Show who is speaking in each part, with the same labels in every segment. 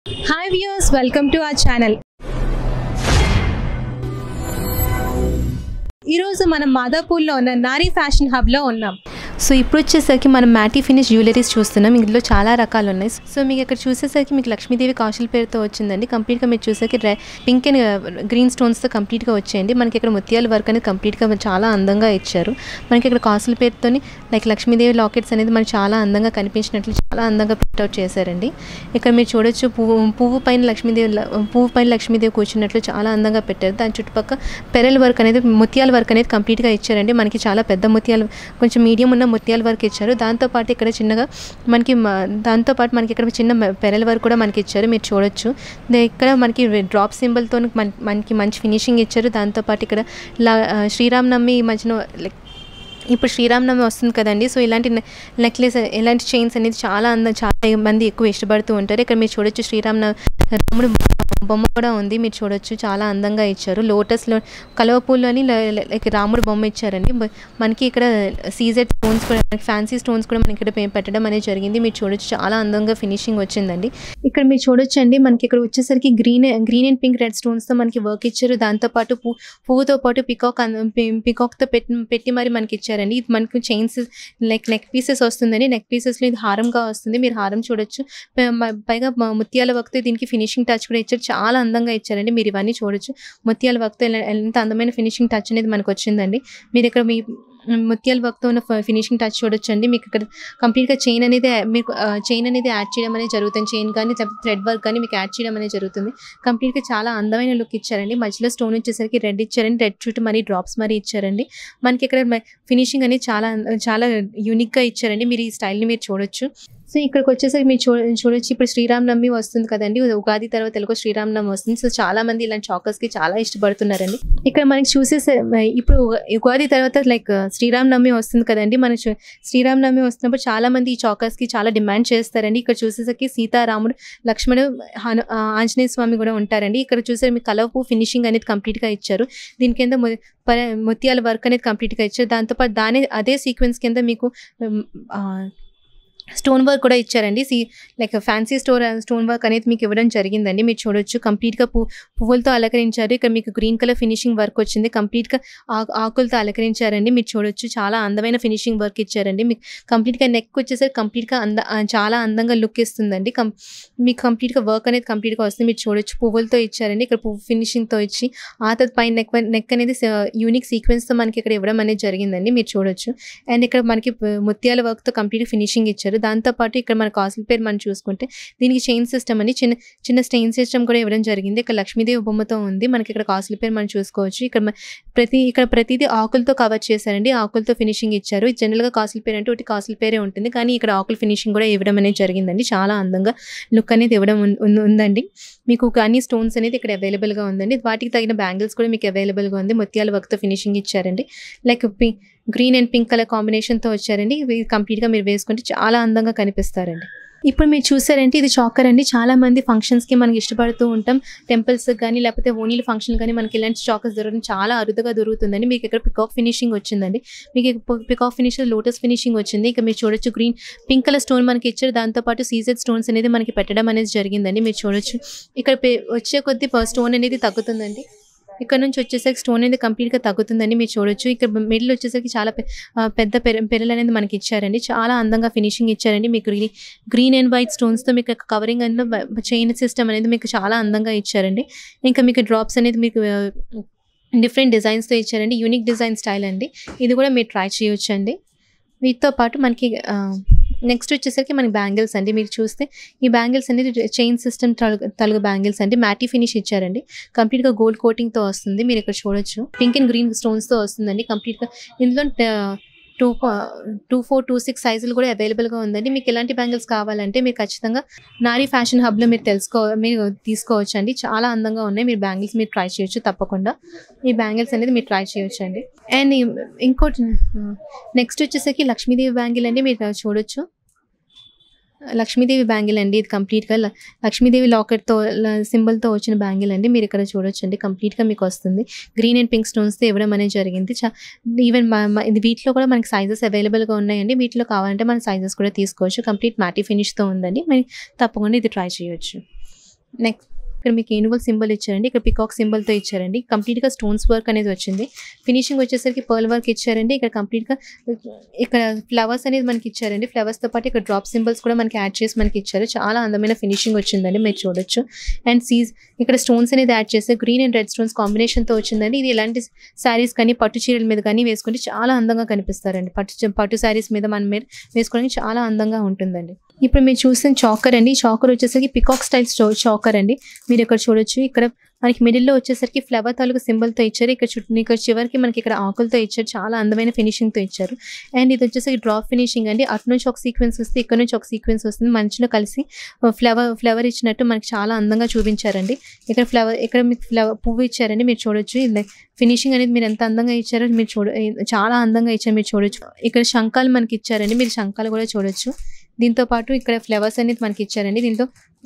Speaker 1: Hi viewers welcome to our channel ఈరోజు మనం మాదాపూర్లో ఉన్న నారీ ఫ్యాషన్ హబ్లో ఉన్నాం
Speaker 2: సో ఇప్పుడు వచ్చేసరికి మనం మ్యాటీ ఫినిష్ జ్యువెలరీస్ చూస్తున్నాం ఇందులో చాలా రకాలు ఉన్నాయి సో మీకు ఇక్కడ చూసేసరికి మీకు లక్ష్మీదేవి కౌశల్ పేరుతో వచ్చిందండి కంప్లీట్గా మీరు చూసేసరికి రె పింక్ అండ్ గ్రీన్ స్టోన్స్తో కంప్లీట్గా వచ్చేయండి మనకి ఇక్కడ ముత్యాల వర్క్ అనేది కంప్లీట్గా చాలా అందంగా ఇచ్చారు మనకి ఇక్కడ కౌశల్ పేరుతోని లైక్ లక్ష్మీదేవి లాకెట్స్ అనేది మనకి చాలా అందంగా కనిపించినట్లు చాలా అందంగా ప్రింట్అవుట్ చేశారండి ఇక్కడ మీరు చూడొచ్చు పువ్వు పువ్వు పైన లక్ష్మీదేవి ల- పువ్వు పైన లక్ష్మీదేవి కూర్చున్నట్లు చాలా అందంగా పెట్టారు దాని చుట్టుపక్కల పెరల్ వర్క్ అనేది ముత్యాల వర్క్ అనేది కంప్లీట్గా ఇచ్చారండి మనకి చాలా పెద్ద ముత్యాలు కొంచెం మీడియం ఉన్న ముత్యాల వర్క్ ఇచ్చారు దాంతోపాటు ఇక్కడ చిన్నగా మనకి మ- దాంతోపాటు మనకి ఇక్కడ చిన్న మె- పెరల్ వర్క్ కూడా మనకి ఇచ్చారు మీరు చూడొచ్చు దే- ఇక్కడ మనకి డ్రాప్ సింబల్తో మనకి మంచి ఫినిషింగ్ ఇచ్చారు దాంతోపాటు ఇక్కడ లా శ్రీరామ్ నమ్మి ఈ మధ్యన లైక్ ఇప్పుడు శ్రీరామనవమి వస్తుంది కదండి సో ఇలాంటి నెక్లెస్ ఇలాంటి చైన్స్ అనేది చాలా అందం చాలా మంది ఎక్కువ ఇష్టపడుతూ ఉంటారు ఇక్కడ మీరు చూడొచ్చు శ్రీరామ్ రాముడు బొమ్మ కూడా ఉంది మీరు చూడొచ్చు చాలా అందంగా ఇచ్చారు లోటస్లో కలువ పూల్లోని లైక్ రాముడు బొమ్మ ఇచ్చారండి బ- మనకి ఇక్కడ సీజెడ్ స్టోన్స్ కూడా మనకి ఫ్యాన్సీ స్టోన్స్ కూడా మనకి ఇక్కడ పె- పెట్టడం అనేది జరిగింది మీరు చూడొచ్చు చాలా అందంగా ఫినిషింగ్ వచ్చిందండి ఇక్కడ మీరు చూడొచ్చు అండి మనకి ఇక్కడ వచ్చేసరికి green green and pink red స్టోన్స్తో మనకి వర్క్ ఇచ్చారు దాంతోపాటు పూ పువ్వుతో పాటు పికాక్ పికాక్తో పెట్టి పెట్టి మరి మనకి ఇచ్చారండి ఇది మనకు చైన్స్ లైక్ నెక్ పీసెస్ వస్తుందండి నెక్ పీసెస్లో ఇది హారంగా వస్తుంది మీరు హారం చూడొచ్చు ప- మ- పైగా మ- ముత్యాల వర్క్తో దీనికి ఫినిషింగ్ టచ్ కూడా ఇచ్చారు చాలా అందంగా ఇచ్చారండి మీరు ఇవన్నీ చూడొచ్చు ముత్యాల వర్క్తో ఎలా- ఎంత అందమైన ఫినిషింగ్ టచ్ అనేది మనకు వచ్చిందండి మీరు ఇక్కడ మీ ముత్యాల వర్క్తో ఉన్న ఫినిషింగ్ టచ్ చూడొచ్చండి మీకు ఇక్కడ కంప్లీట్గా చైన్ అనేది మీకు చైన్ అనేది యాడ్ చేయడం అనేది జరుగుతుంది చైన్ కానీ లేకపోతే థ్రెడ్ వర్క్ కానీ మీకు యాడ్ చేయడం అనేది జరుగుతుంది కంప్లీట్గా చాలా అందమైన లుక్ ఇచ్చారండి మధ్యలో స్టోన్ వచ్చేసరికి రెడ్ ఇచ్చారండి రెడ్ చుట్టూ మరి డ్రాప్స్ మరి ఇచ్చారండి మనకి ఇక్కడ ఫినిషింగ్ అనేది చాలా చాలా యూనిక్గా ఇచ్చారండి మీరు ఈ స్టైల్ని మీరు చూడొచ్చు సో ఇక్కడికి వచ్చేసరికి మీరు చూ చూడొచ్చు ఇప్పుడు శ్రీరామనవమి వస్తుంది కదండి ఉగాది తర్వాత తెలుగు శ్రీరామనవమి వస్తుంది సో చాలా మంది ఇలాంటి చాకర్స్కి చాలా ఇష్టపడుతున్నారండి ఇక్కడ మనకి చూసేసే ఇప్పుడు ఉగా- ఉగాది తర్వాత లైక్ శ్రీరామనవమి వస్తుంది కదండి మన చూ- శ్రీరామనవమి వస్తున్నప్పుడు చాలా మంది ఈ చాకర్స్కి చాలా డిమాండ్ చేస్తారండి ఇక్కడ చూసేసరికి సీతారాముడు లక్ష్మణుడు హను ఆ, ఆంజనేయ స్వామి కూడా ఉంటారండి ఇక్కడ చూసే మీకు కలవపు ఫినిషింగ్ అనేది కంప్లీట్గా ఇచ్చారు దీని కింద ము- ప- ముత్యాల వర్క్ అనేది కంప్లీట్గా ఇచ్చారు దాంతోపాటు దాని అదే సీక్వెన్స్ కింద మీకు ఉమ్, ఆ, స్టోన్ వర్క్ కూడా ఇచ్చారండి see like fancy store stone work అనేది మీకు ఇవ్వడం జరిగిందండి మీరు చూడొచ్చు కంప్లీట్గా పు పువ్వులతో అలంకరించారు ఇక్కడ మీకు గ్రీన్ కలర్ ఫినిషింగ్ వర్క్ వచ్చింది కంప్లీట్గా ఆకు ఆకులతో అలంకరించారండి మీరు చూడొచ్చు చాలా అందమైన ఫినిషింగ్ వర్క్ ఇచ్చారండి మీకు కంప్లీట్గా నెక్ వచ్చేసరికి కంప్లీట్గా అంద ఆ, చాలా అందంగా లుక్ ఇస్తుందండి కం మీకు కంప్లీట్గా వర్క్ అనేది కంప్లీట్గా వస్తుంది మీరు చూడొచ్చు పువ్వులతో ఇచ్చారండి ఇక్కడ పువ్వు ఫినిషింగ్తో ఇచ్చి ఆ తర్వాత పైన నెక్ నెక్ అనేది యూనిక్ సీక్వెన్స్తో మనకి ఇక్కడ ఇవ్వడం అనేది జరిగిందండి మీరు చూడొచ్చు అండ్ ఇక్కడ మనకి ప- ముత్యాల వర్క్తో కంప్లీట్ ఫినిషింగ్ ఇచ్చారు దాంతోపాటు ఇక్కడ మన కాసుల పేరు మనం చూసుకుంటే దీనికి చైన్ సిస్టమ్ అని చిన్న చిన్న స్టెయిన్ సిస్టమ్ కూడా ఇవ్వడం జరిగింది ఇక్కడ లక్ష్మీదేవి బొమ్మతో ఉంది మనకి ఇక్కడ కాసుల పేరు మనం చూసుకోవచ్చు ఇక్కడ మ- ప్రతి ఇక్కడ ప్రతిదీ ఆకులతో కవర్ చేశారండి ఆకులతో ఫినిషింగ్ ఇచ్చారు జనరల్గా కాసుల పేరు అంటే ఒకటి కాసుల పేరే ఉంటుంది కానీ ఇక్కడ ఆకుల ఫినిషింగ్ కూడా ఇవ్వడం అనేది జరిగిందండి చాలా అందంగా లుక్ అనేది ఇవ్వడం ఉన్- ఉన్- ఉందండి మీకు ఒక అన్ని స్టోన్స్ అనేది ఇక్కడ అవైలబుల్గా ఉందండి వాటికి తగిన బ్యాంగిల్స్ కూడా మీకు అవైలబుల్గా ఉంది ముత్యాల వర్క్తో ఫినిషింగ్ ఇచ్చారండి like P green and pink colour కాంబినేషన్తో వచ్చారండి ఇవి కంప్లీట్గా మీరు వేసుకుంటే చాలా అందంగా కనిపిస్తారండి ఇప్పుడు మీరు చూసారంటే ఇది చాకర్ అండి చాలా మంది ఫంక్షన్స్కి మనకి ఇష్టపడుతూ ఉంటాం టెంపుల్స్ కానీ లేకపోతే ఓనీల ఫంక్షన్ కానీ మనకి ఇలాంటి చాకర్స్ దొరకడం చాలా అరుదుగా దొరుకుతుందండి మీకు ఇక్కడ పికాక్ ఫినిషింగ్ వచ్చిందండి మీకు పికాక్ ఫినిష్ లోటస్ ఫినిషింగ్ వచ్చింది ఇక మీరు చూడొచ్చు గ్రీన్ పింక్ కలర్ స్టోన్ మనకి ఇచ్చారు దాంతోపాటు సీజెడ్ స్టోన్స్ అనేది మనకి పెట్టడం అనేది జరిగిందండి మీరు చూడొచ్చు ఇక్కడ పె- వచ్చే కొద్ది స్టోన్ అనేది తగ్గుతుందండి ఇక్కడ నుంచి వచ్చేసరికి స్టోన్ అనేది కంప్లీట్గా తగ్గుతుందని మీరు చూడొచ్చు ఇక్కడ మిడిల్ వచ్చేసరికి చాలా పె- ఆ, పెద్ద పెర పెరలు అనేది మనకి ఇచ్చారండి చాలా అందంగా ఫినిషింగ్ ఇచ్చారండి మీకు గ్రీన్ గ్రీన్ అండ్ వైట్ స్టోన్స్తో మీకు కవరింగ్ అనేది చైన్ సిస్టమ్ అనేది మీకు చాలా అందంగా ఇచ్చారండి ఇంకా మీకు డ్రాప్స్ అనేది మీకు డిఫరెంట్ డిజైన్స్తో ఇచ్చారండి యూనిక్ డిజైన్ స్టైల్ అండి ఇది కూడా మీరు ట్రై చేయొచ్చు అండి వీటితో పాటు మనకి నెక్స్ట్ వచ్చేసరికి మనకి బ్యాంగిల్స్ అండి మీరు చూస్తే ఈ బ్యాంగిల్స్ అనేది చైన్ సిస్టమ్ తలుగు బ్యాంగిల్స్ అండి మ్యాటీ ఫినిష్ ఇచ్చారండి కంప్లీట్గా గోల్డ్ కోటింగ్తో వస్తుంది మీరు ఇక్కడ చూడొచ్చు పింక్ అండ్ గ్రీన్ స్టోన్స్తో వస్తుందండి కంప్లీట్గా ఇందులో two two four two six సైజులు కూడా అవైలబుల్గా ఉందండి మీకు ఎలాంటి బ్యాంగిల్స్ కావాలంటే మీరు ఖచ్చితంగా నారీ ఫ్యాషన్ హబ్లో మీరు తెలుసుకో మీరు తీసుకోవచ్చు అండి చాలా అందంగా ఉన్నాయి మీరు బ్యాంగిల్స్ మీరు ట్రై చేయొచ్చు తప్పకుండా ఈ బ్యాంగిల్స్ అనేది మీరు ట్రై చేయొచ్చు అండి అండ్ ఇంకోటి నెక్స్ట్ వచ్చేసరికి లక్ష్మీదేవి బ్యాంగిల్ అండి మీరు చూడొచ్చు లక్ష్మీదేవి బ్యాంగిల్ అండి ఇది కంప్లీట్గా ల- లక్ష్మీదేవి లాకెట్తో సింబల్తో వచ్చిన బ్యాంగిల్ అండి మీరు ఇక్కడ చూడొచ్చు అండి కంప్లీట్గా మీకు వస్తుంది గ్రీన్ అండ్ పింక్ స్టోన్స్తో ఇవ్వడం అనేది జరిగింది చా ఈవెన్ ఇది వీటిలో కూడా మనకి సైజెస్ అవైలబుల్గా ఉన్నాయండి వీటిలో కావాలంటే మన సైజెస్ కూడా తీసుకోవచ్చు కంప్లీట్ మ్యాటీ ఫినిష్తో ఉందండి మరి తప్పకుండా ఇది ట్రై చేయొచ్చు నెక్స్ట్ ఇక్కడ మీకు ఏనుగుల్ సింబల్ ఇచ్చారండి ఇక్కడ పికాక్ సింబల్తో ఇచ్చారండి కంప్లీట్గా స్టోన్స్ వర్క్ అనేది వచ్చింది ఫినిషింగ్ వచ్చేసరికి పర్ల్ వర్క్ ఇచ్చారండి ఇక్కడ కంప్లీట్గా ఇక్కడ ఫ్లవర్స్ అనేది మనకి ఇచ్చారండి ఫ్లవర్స్తో పాటు ఇక్కడ డ్రాప్ సింబల్స్ కూడా మనకి యాడ్ చేసి మనకి ఇచ్చారు చాలా అందమైన ఫినిషింగ్ వచ్చిందండి మీరు చూడొచ్చు అండ్ సీజ్ ఇక్కడ స్టోన్స్ అనేది యాడ్ చేస్తే గ్రీన్ అండ్ రెడ్ స్టోన్స్ కాంబినేషన్తో వచ్చిందండి ఇది ఎలాంటి శారీస్ కానీ పట్టు చీరల మీద కానీ వేసుకుంటే చాలా అందంగా కనిపిస్తారండి పట్టు పట్టు శారీస్ మీద మనం మీద వేసుకోవడానికి చాలా అందంగా ఉంటుందండి ఇప్పుడు మీరు చూసిన చాకర్ అండి చాకర్ వచ్చేసరికి పికాక్ స్టైల్ చాకర్ అండి మీరు ఇక్కడ చూడొచ్చు ఇక్కడ మనకి మిడిల్లో వచ్చేసరికి ఫ్లవర్ తాలూకు సింబల్తో ఇచ్చారు ఇక్కడ చుట్టూ ఇక్కడ చివరికి మనకి ఇక్కడ ఆకులతో ఇచ్చారు చాలా అందమైన ఫినిషింగ్తో ఇచ్చారు అండ్ ఇది వచ్చేసరికి డ్రాప్ ఫినిషింగ్ అండి అటు నుంచి ఒక సీక్వెన్స్ వస్తే ఇక్కడ నుంచి ఒక సీక్వెన్స్ వస్తుంది మంచిలో కలిసి ఫ్లవర్ ఫ్లవర్ ఇచ్చినట్టు మనకి చాలా అందంగా చూపించారండి ఇక్కడ ఫ్లవర్ ఇక్కడ మీకు ఫ్లవర్ పువ్వు ఇచ్చారండి మీరు చూడొచ్చు ఇది ఫినిషింగ్ అనేది మీరు ఎంత అందంగా ఇచ్చారో మీరు చూడ చాలా అందంగా ఇచ్చారు మీరు చూడొచ్చు ఇక్కడ శంఖాలు మనకి ఇచ్చారండి మీరు శంఖాలు కూడా చూడొచ్చు దీంతో పాటు ఇక్కడ ఫ్లవర్స్ అనేది మనకి ఇచ్చారండి దీంతో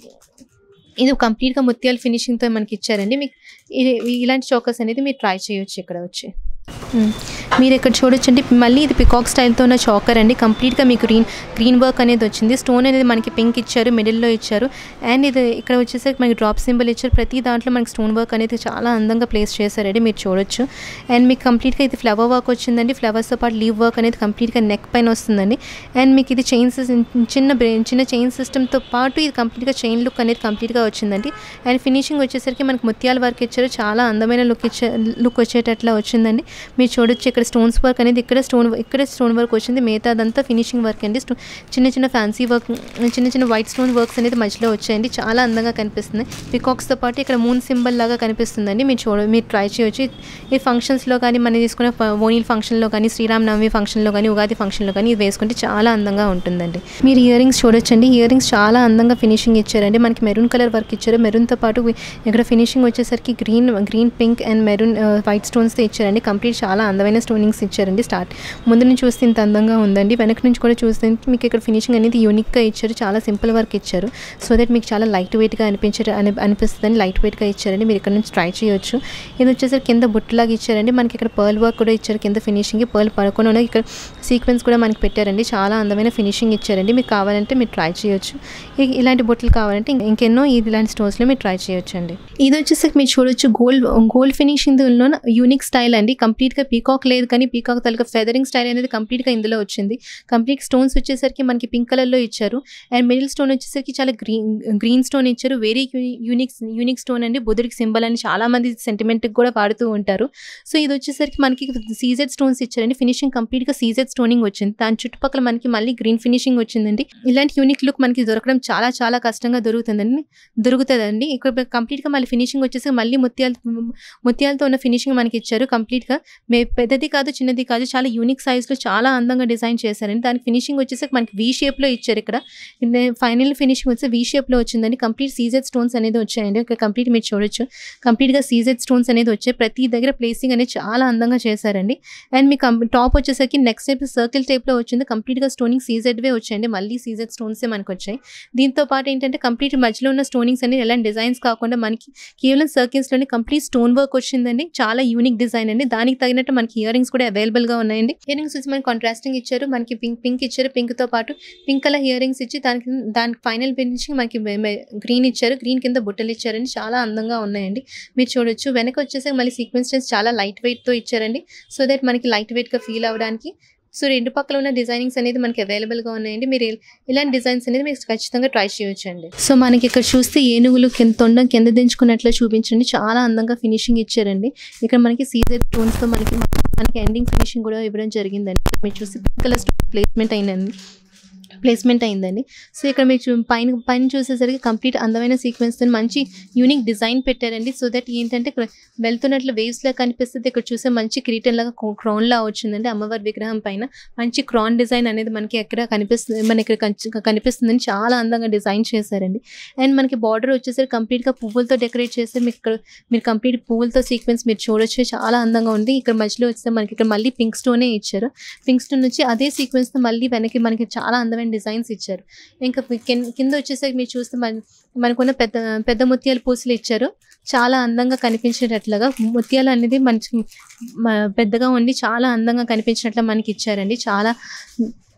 Speaker 2: ఇది కంప్లీట్గా ముత్యాల ఫినిషింగ్తో మనకి ఇచ్చారండి మీకు ఇది- ఇలాంటి చోకస్ అనేది మీరు ట్రై చేయొచ్చు ఇక్కడ వచ్చి మ్మ్. మీరు ఇక్కడ చూడొచ్చండి మళ్ళీ ఇది పికాక్ స్టైల్తో ఉన్న చాకర్ అండి కంప్లీట్గా మీకు గ్రీన్ గ్రీన్ వర్క్ అనేది వచ్చింది స్టోన్ అనేది మనకి పింక్ ఇచ్చారు మిడిల్లో ఇచ్చారు అండ్ ఇది ఇక్కడ వచ్చేసరికి మనకి డ్రాప్ సింబల్ ఇచ్చారు ప్రతి దాంట్లో మనకి స్టోన్ వర్క్ అనేది చాలా అందంగా ప్లేస్ చేశారండి మీరు చూడొచ్చు అండ్ మీకు కంప్లీట్గా ఇది ఫ్లవర్ వర్క్ వచ్చిందండి ఫ్లవర్స్తో పాటు లీవ్ వర్క్ అనేది కంప్లీట్గా నెక్ పైన వస్తుందండి అండ్ మీకు ఇది చైన్ చిన్న బ్రెయిన్ చిన్న చైన్ సిస్టమ్తో పాటు ఇది కంప్లీట్గా చైన్ లుక్ అనేది కంప్లీట్గా వచ్చిందండి అండ్ ఫినిషింగ్ వచ్చేసరికి మనకి ముత్యాల వర్క్ ఇచ్చారు చాలా అందమైన లుక్ ఇచ్చే లుక్ వచ్చేటట్లా వచ్చిందండి మీరు చూడొచ్చు ఇక్కడ స్టోన్స్ వర్క్ అనేది ఇక్కడ స్టోన్ ఇక్కడ స్టోన్ వర్క్ వచ్చింది మిగతా అదంతా ఫినిషింగ్ వర్క్ అండి స్టో చిన్న చిన్న ఫ్యాన్సీ వర్క్ చిన్న చిన్న వైట్ స్టోన్ వర్క్స్ అనేది మధ్యలో వచ్చాయండి చాలా అందంగా కనిపిస్తుంది పికాక్స్తో పాటు ఇక్కడ మూన్ సింబల్ లాగా కనిపిస్తుందండి మీరు చూడ మీరు ట్రై చేయొచ్చు ఈ ఫంక్షన్స్లో కానీ మనం తీసుకున్న ఓనీల్ ఫంక్షన్లో కానీ శ్రీరామనవమి ఫంక్షన్లో కానీ ఉగాది ఫంక్షన్లో కానీ ఇది వేసుకుంటే చాలా అందంగా ఉంటుందండి మీరు ఇయర్ రింగ్స్ చూడొచ్చండి ఇయర్ రింగ్స్ చాలా అందంగా ఫినిషింగ్ ఇచ్చారండి మనకి మెరూన్ కలర్ వర్క్ ఇచ్చారు మెరూన్తో పాటు ఇక్కడ ఫినిషింగ్ వచ్చేసరికి green green pink and maroon white స్టోన్స్తో ఇచ్చారండి కంప్లీట్ చాలా అందమైన స్టోనింగ్స్ ఇచ్చారండి స్టార్ట్ ముందు నుంచి చూస్తే ఇంత అందంగా ఉందండి వెనక నుంచి కూడా చూస్తే మీకు ఇక్కడ ఫినిషింగ్ అనేది యూనిక్గా ఇచ్చారు చాలా సింపుల్ వర్క్ ఇచ్చారు సో దట్ మీకు చాలా లైట్ వెయిట్గా అనిపించే అని అనిపిస్తుందని లైట్ వెయిట్గా ఇచ్చారండి మీరు ఇక్కడ నుంచి ట్రై చేయొచ్చు ఇది వచ్చేసరికి కింద బుట్టలాగా ఇచ్చారండి మనకి ఇక్కడ పర్ల్ వర్క్ కూడా ఇచ్చారు కింద ఫినిషింగ్ పర్ల్ పడుకొని ఉన్న ఇక్కడ సీక్వెన్స్ కూడా మనకి పెట్టారండి చాలా అందమైన ఫినిషింగ్ ఇచ్చారండి మీకు కావాలంటే మీరు ట్రై చేయొచ్చు ఇ- ఇలాంటి బుట్టలు కావాలంటే ఇంక- ఇంకెన్నో ఇది ఇలాంటి స్టోన్స్లో మీరు ట్రై చేయొచ్చు అండి ఇది వచ్చేసరికి మీరు చూడొచ్చు gold gold finishing unique style అండి కంప్లీట్గా పీకాక్ లేదు కానీ పీకాక్ తలక ఫెదరింగ్ స్టైల్ అనేది కంప్లీట్గా ఇందులో వచ్చింది కంప్లీట్ స్టోన్స్ వచ్చేసరికి మనకి పింక్ కలర్లో ఇచ్చారు అండ్ మిడిల్ స్టోన్ వచ్చేసరికి చాలా గ్రీన్ గ్రీన్ స్టోన్ ఇచ్చారు వెరీ యూనిక్ యూనిక్ స్టోన్ అండి బుధుడికి సింబల్ అని చాలా మంది సెంటిమెంట్కి కూడా వాడుతూ ఉంటారు సో ఇది వచ్చేసరికి మనకి సీజెడ్ స్టోన్స్ ఇచ్చారండి ఫినిషింగ్ కంప్లీట్గా సీజెడ్ స్టోనింగ్ వచ్చింది దాని చుట్టుపక్కల మనకి మళ్ళీ గ్రీన్ ఫినిషింగ్ వచ్చిందండి ఇలాంటి యూనిక్ లుక్ మనకి దొరకడం చాలా చాలా కష్టంగా దొరుకుతుందండి దొరుకుతుందండి ఇక్కడ కంప్లీట్గా మళ్ళీ ఫినిషింగ్ వచ్చేసి మళ్ళీ ముత్యాలు ముత్యాలతో ఉన్న ఫినిషింగ్ మనకి ఇచ్చారు కంప్లీట్గా మే పెద్దది కాదు చిన్నది కాదు చాలా యూనిక్ సైజ్లో చాలా అందంగా డిజైన్ చేశారండి దానికి ఫినిషింగ్ వచ్చేసి మనకి వీ షేప్లో ఇచ్చారు ఇక్కడ ఫైనల్ ఫినిషింగ్ వచ్చి వీ షేప్లో వచ్చిందండి కంప్లీట్ సీజెడ్ స్టోన్స్ అనేది వచ్చాయండి ఇక్కడ కంప్లీట్ మీరు చూడొచ్చు కంప్లీట్గా సీజెడ్ స్టోన్స్ అనేది వచ్చాయి ప్రతి దగ్గర ప్లేసింగ్ అనేది చాలా అందంగా చేశారండి అండ్ మీ టాప్ వచ్చేసరికి నెక్స్ట్ టైప్ సర్కిల్ టైప్లో వచ్చింది కంప్లీట్గా స్టోనింగ్ సీజెడ్వే వచ్చాయండి మళ్ళీ సీజెడ్ స్టోన్సే మనకు వచ్చాయి దీంతో పాటు ఏంటంటే కంప్లీట్ మధ్యలో ఉన్న స్టోనింగ్స్ అనేది ఎలాంటి డిజైన్స్ కాకుండా మనకి కేవలం సర్కిల్స్లోనే కంప్లీట్ స్టోన్ వర్క్ వచ్చిందండి చాలా యూనిక్ డిజైన్ అండి దానికి తగినట్టు మనకి ఇయర్ రింగ్స్ కూడా అవైలబుల్గా ఉన్నాయండి ఇయర్ రింగ్స్ వచ్చి మనకి కాంట్రాస్టింగ్ ఇచ్చారు మనకి పింక్ పింక్ ఇచ్చారు పింక్తో పాటు పింక్ కలర్ ఇయర్ రింగ్స్ ఇచ్చి దానికి దానికి ఫైనల్ ఫినిషింగ్ మనకి గ్రీన్ ఇచ్చారు గ్రీన్ కింద బుట్టలు ఇచ్చారండి చాలా అందంగా ఉన్నాయండి మీరు చూడొచ్చు వెనక వచ్చేసి మళ్ళీ సీక్వెన్స్ చాలా లైట్ వెయిట్తో ఇచ్చారండి సో దట్ మనకి లైట్ వెయిట్గా ఫీల్ అవ్వడానికి సో రెండు పక్కల ఉన్న డిజైనింగ్స్ అనేది మనకి అవైలబుల్గా ఉన్నాయండి మీరు ఇల్- ఇలాంటి డిజైన్స్ అనేది మీరు ఖచ్చితంగా ట్రై చేయొచ్చు అండి సో మనకి ఇక్కడ చూస్తే ఏనుగులు కింద తొండం కింద దించుకున్నట్లు చూపించండి చాలా అందంగా ఫినిషింగ్ ఇచ్చారండి ఇక్కడ మనకి సీజర్ స్టోన్స్తో మనకి మనకి ఎండింగ్ ఫినిషింగ్ కూడా ఇవ్వడం జరిగిందండి మీరు చూసి పింక్ కలర్ స్టోన్ ప్లేస్మెంట్ అయిందండి ప్లేస్మెంట్ అయిందండి సో ఇక్కడ మీరు చూ- పైన పైన చూసేసరికి కంప్లీట్ అందమైన సీక్వెన్స్తో మంచి యూనిక్ డిజైన్ పెట్టారండి సో దట్ ఏంటంటే ఇక్కడ వెళ్తున్నట్లు వేవ్స్ లా కనిపిస్తుంది ఇక్కడ చూసే మంచి కిరీటం లాగా క్రౌన్ లా వచ్చిందండి అమ్మవారి విగ్రహం పైన మంచి క్రాన్ డిజైన్ అనేది మనకి ఎక్కడ కనిపిస్తుంది మనకి ఇక్కడ కంచి- కనిపిస్తుందని చాలా అందంగా డిజైన్ చేశారండి అండ్ మనకి బార్డర్ వచ్చేసరికి కంప్లీట్గా పువ్వులతో డెకరేట్ చేస్తే మీకు ఇక్కడ మీరు కంప్లీట్ పువ్వులతో సీక్వెన్స్ మీరు చూడొచ్చు చాలా అందంగా ఉంది ఇక్కడ మధ్యలో వస్తే మనకి ఇక్కడ మళ్ళీ పింక్ స్టోనే ఇచ్చారు పింక్ స్టోన్ నుంచి అదే సీక్వెన్స్తో మళ్ళీ వెనక్కి మనకి చాలా అందమైన డిజైన్స్ ఇచ్చారు ఇంకా కింద కింద వచ్చేసరికి మీరు చూస్తే మన మనకున్న పెద్ద పెద్ద ముత్యాల పూసలు ఇచ్చారు చాలా అందంగా కనిపించేటట్లుగా ముత్యాలు అనేది మంచి మ- పెద్దగా ఉండి చాలా అందంగా కనిపించినట్లు మనకి ఇచ్చారండి చాలా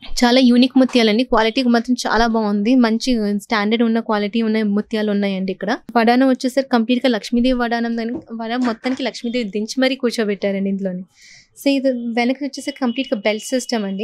Speaker 2: చాలా యూనిక్ ముత్యాలండి క్వాలిటీ మాత్రం చాలా బాగుంది మంచి స్టాండర్డ్ ఉన్న క్వాలిటీ ఉన్న ముత్యాలు ఉన్నాయండి ఇక్కడ వడానం వచ్చేసరికి కంప్లీట్ గా లక్ష్మీదేవి వడానం దాని వడ మొత్తానికి లక్ష్మీదేవి దించి మరీ కూర్చోబెట్టారండి ఇందులోని సో ఇది వెనక వచ్చేసరికి కంప్లీట్ గా బెల్ట్ సిస్టమ్ అండి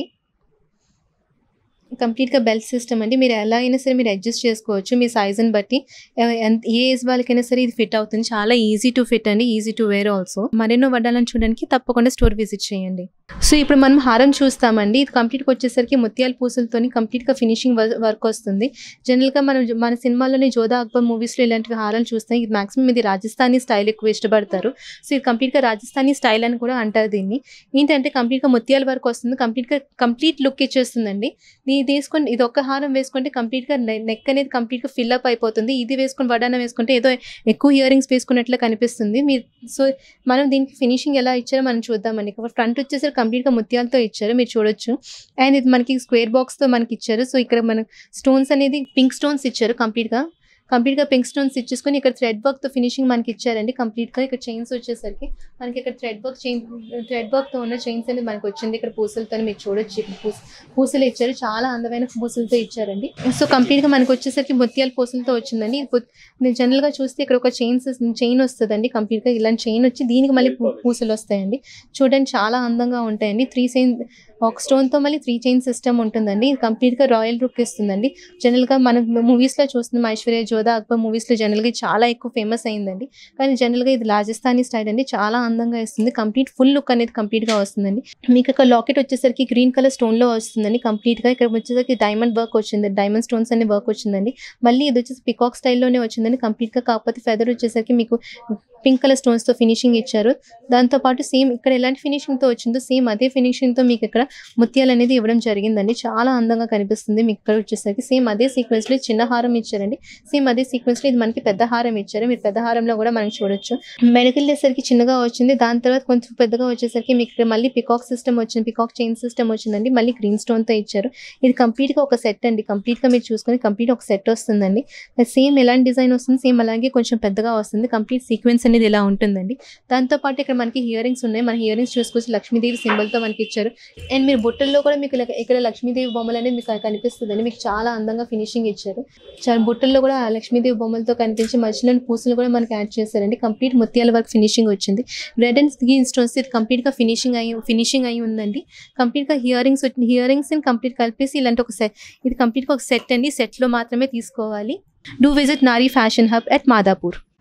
Speaker 2: కంప్లీట్గా బెల్ట్ సిస్టమ్ అండి మీరు ఎలా అయినా సరే మీరు అడ్జస్ట్ చేసుకోవచ్చు మీ సైజుని బట్టి ఎవ- ఎంత- ఏ ఏజ్ వాళ్ళకైనా సరే ఇది ఫిట్ అవుతుంది చాలా ఈజీ టు ఫిట్ అండి ఈజీ టు వేర్ ఆల్సో మరెన్నో వడ్డాలను చూడడానికి తప్పకుండా స్టోర్ విజిట్ చేయండి సో ఇప్పుడు మనం హారం చూస్తామండి ఇది కంప్లీట్గా వచ్చేసరికి ముత్యాల పూసలతోని కంప్లీట్గా ఫినిషింగ్ వర్క్ వస్తుంది జనరల్గా మనం జ- మన సినిమాలోని జోధా అక్బర్ మూవీస్లో ఇలాంటివి హారాలు చూస్తాం ఇది మాక్సిమం ఇది రాజస్థానీ స్టైల్ ఎక్కువ ఇష్టపడతారు సో ఇది కంప్లీట్గా రాజస్థానీ స్టైల్ అని కూడా అంటారు దీన్ని ఏంటంటే కంప్లీట్గా ముత్యాల వర్క్ వస్తుంది కంప్లీట్గా కంప్లీట్ లుక్ ఇచ్చేస్తుందండి ఇది వేసుకొని ఇది ఒక్క హారం వేసుకుంటే కంప్లీట్గా నెక్ అనేది కంప్లీట్గా ఫిల్అప్ అయిపోతుంది ఇది వేసుకొని వడానం వేసుకుంటే ఏదో ఎక్కువ ఇయర్ రింగ్స్ వేసుకున్నట్లు కనిపిస్తుంది మీరు సో మనం దీనికి ఫినిషింగ్ ఎలా ఇచ్చారో మనం చూద్దామండి ఫ్రంట్ వచ్చేసరికి కంప్లీట్గా ముత్యాలతో ఇచ్చారు మీరు చూడొచ్చు అండ్ ఇది మనకి స్క్వేర్ బాక్స్తో మనకి ఇచ్చారు సో ఇక్కడ మన స్టోన్స్ అనేది పింక్ స్టోన్స్ ఇచ్చారు కంప్లీట్గా కంప్లీట్గా పింక్ స్టోన్స్ ఇచ్చేసుకొని ఇక్కడ థ్రెడ్ వర్క్తో ఫినిషింగ్ మనకి ఇచ్చారండి కంప్లీట్గా ఇక్కడ చైన్స్ వచ్చేసరికి మనకి ఇక్కడ థ్రెడ్ వర్క్ చైన్ థ్రెడ్ వర్క్తో ఉన్న చైన్స్ అనేది మనకి వచ్చింది ఇక్కడ పూసలతో మీరు చూడొచ్చు ఇక్కడ పూస పూసలు ఇచ్చారు చాలా అందమైన పూసలతో ఇచ్చారండి సో కంప్లీట్గా మనకి వచ్చేసరికి ముత్యాల పూసలతో వచ్చిందండి ఇది పు- నేను జనరల్గా చూస్తే ఇక్కడ ఒక చైన్ చైన్ వస్తుందండి కంప్లీట్గా ఇలాంటి చైన్ వచ్చి దీనికి మళ్ళీ పూ- పూసలు వస్తాయండి చూడండి చాలా అందంగా ఉంటాయండి త్రీ చైన్ ఒక స్టోన్తో మళ్ళీ త్రీ చైన్ సిస్టమ్ ఉంటుందండి ఇది కంప్లీట్గా రాయల్ లుక్ ఇస్తుందండి జనరల్గా మనం మూవీస్లో చూస్తున్నాం ఐశ్వర్య జోధా అక్బర్ మూవీస్లో జనరల్గా ఇది చాలా ఎక్కువ ఫేమస్ అయిందండి కానీ జనరల్గా ఇది రాజస్థానీ స్టైల్ అండి చాలా అందంగా ఇస్తుంది కంప్లీట్ ఫుల్ లుక్ అనేది కంప్లీట్గా వస్తుందండి మీకు ఇక్కడ లాకెట్ వచ్చేసరికి గ్రీన్ కలర్ స్టోన్లో వస్తుందండి కంప్లీట్గా ఇక్కడ వచ్చేసరికి డైమండ్ వర్క్ వచ్చింది డైమండ్ స్టోన్స్ అనే వర్క్ వచ్చిందండి మళ్ళీ ఇది వచ్చేసి పికాక్ స్టైల్లోనే వచ్చిందండి కంప్లీట్గా కాకపోతే ఫెదర్ వచ్చేసరికి మీకు పింక్ కలర్ స్టోన్స్తో ఫినిషింగ్ ఇచ్చారు దాంతోపాటు సేమ్ ఇక్కడ ఎలాంటి ఫినిషింగ్తో వచ్చిందో సేమ్ అదే ఫినిషింగ్తో మీకు ఇక్కడ ముత్యాలు అనేది ఇవ్వడం జరిగిందండి చాలా అందంగా కనిపిస్తుంది మీకు ఇక్కడ వచ్చేసరికి సేమ్ అదే సీక్వెన్స్లో చిన్న హారం ఇచ్చారండి సేమ్ అదే సీక్వెన్స్లో ఇది మనకి పెద్ద హారం ఇచ్చారు మీరు పెద్ద హారంలో కూడా మనం చూడొచ్చు మెడకెళ్ళేసరికి చిన్నగా వచ్చింది దాని తర్వాత కొంచెం పెద్దగా వచ్చేసరికి మీకు ఇక్కడ మళ్ళీ పికాక్ సిస్టమ్ వచ్చింది పికాక్ చైన్ సిస్టమ్ వచ్చిందండి మళ్ళీ గ్రీన్ స్టోన్తో ఇచ్చారు ఇది కంప్లీట్గా ఒక సెట్ అండి కంప్లీట్గా మీరు చూసుకొని కంప్లీట్ ఒక సెట్ వస్తుందండి సేమ్ ఎలాంటి డిజైన్ వస్తుంది సేమ్ అలాగే కొంచెం పెద్దగా వస్తుంది కంప్లీట్ సీక్వెన్స్ అనేది ఇలా ఉంటుందండి దాంతోపాటు ఇక్కడ మనకి ఇయర్ రింగ్స్ ఉన్నాయి మన ఇయర్ రింగ్స్ చూసుకోవచ్చు లక్ష్మీదేవి సింబల్తో మనకి ఇచ్చారు అండ్ మీరు బుట్టల్లో కూడా మీకు ఇలా- ఇక్కడ లక్ష్మీదేవి బొమ్మలు అనేది మీకు కనిపిస్తుందండి మీకు చాలా అందంగా ఫినిషింగ్ ఇచ్చారు చాలా బుట్టల్లో కూడా ఆ లక్ష్మీదేవి బొమ్మలతో కనిపించి మధ్యలో పూసలు కూడా మనకి యాడ్ చేశారండి కంప్లీట్ ముత్యాల వర్క్ ఫినిషింగ్ వచ్చింది రెడ్ అండ్ గ్రీన్ స్టోన్స్ ఇది కంప్లీట్గా ఫినిషింగ్ అయ్యి ఫినిషింగ్ అయి ఉందండి కంప్లీట్గా earrings earrings complete కలిపేసి ఇలాంటి ఒక సెట్ ఇది కంప్లీట్గా ఒక సెట్ అండి సెట్లో మాత్రమే తీసుకోవాలి do visit Nari Fashion Hub at Madhapur